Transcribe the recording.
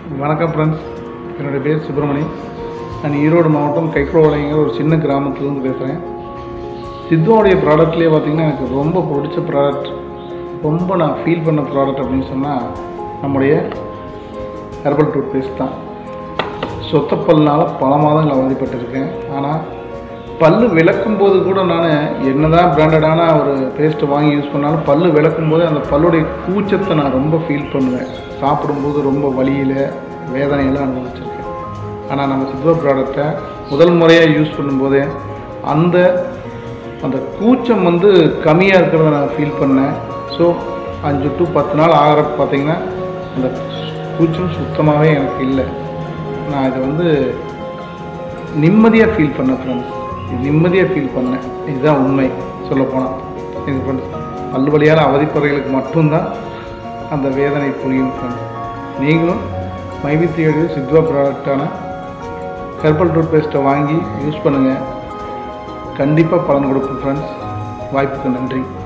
வணக்கம் ஃப்ரெண்ட்ஸ் என்னுடைய பேர் சுப்பிரமணி நான் ஈரோடு மாவட்டம் கைக்குளவாளையங்கிற ஒரு சின்ன கிராமத்துலேருந்து பேசுகிறேன் சித்துவோடைய ப்ராடக்ட்லேயே பார்த்தீங்கன்னா எனக்கு ரொம்ப பிடிச்ச ப்ராடக்ட் ரொம்ப நான் ஃபீல் பண்ண ப்ராடக்ட் அப்படின்னு சொன்னால் நம்முடைய ஹெர்பல் டூத் பேஸ்ட் தான் சொத்தப்பல்னால் பல மாதங்கள் அவதிப்பட்டிருக்கேன் ஆனால் பல்லு விளக்கும் போது கூட நான் என்னதான் பிராண்டடான ஒரு பேஸ்ட்டை வாங்கி யூஸ் பண்ணாலும் பல்லு விளக்கும் போது அந்த பல்லுடைய கூச்சத்தை நான் ரொம்ப ஃபீல் பண்ணுவேன் சாப்பிடும்போது ரொம்ப வலியில் வேதனையெல்லாம் அனுபவிச்சிருக்கேன் ஆனால் நம்ம சித்வா ப்ராடக்டை முதல் முறையாக யூஸ் பண்ணும்போதே அந்த அந்த கூச்சம் வந்து கம்மியாக இருக்கிறத நான் ஃபீல் பண்ணேன் ஸோ அஞ்சு டு பத்து நாள் ஆகிறப்ப பார்த்தீங்கன்னா அந்த கூச்சம் சுத்தமாகவே எனக்கு இல்லை நான் இதை வந்து நிம்மதியாக ஃபீல் பண்ணேன் ஃப்ரெண்ட்ஸ் நிம்மதியாக ஃபீல் பண்ணேன் இதுதான் உண்மை சொல்லப்போனால் எங்கள் ஃப்ரெண்ட்ஸ் பல்லு வழியால் அவதிப்படுறவர்களுக்கு மட்டும்தான் அந்த வேதனை புரியும் ஃப்ரெண்ட்ஸ் நீங்களும் மைவித்தியோடைய சித்வா ப்ராடக்டான ஹெர்பல் டூத் பேஸ்ட்டை வாங்கி யூஸ் பண்ணுங்கள் கண்டிப்பாக பலன் கொடுக்கும் ஃப்ரெண்ட்ஸ் வாய்ப்புக்கு நன்றி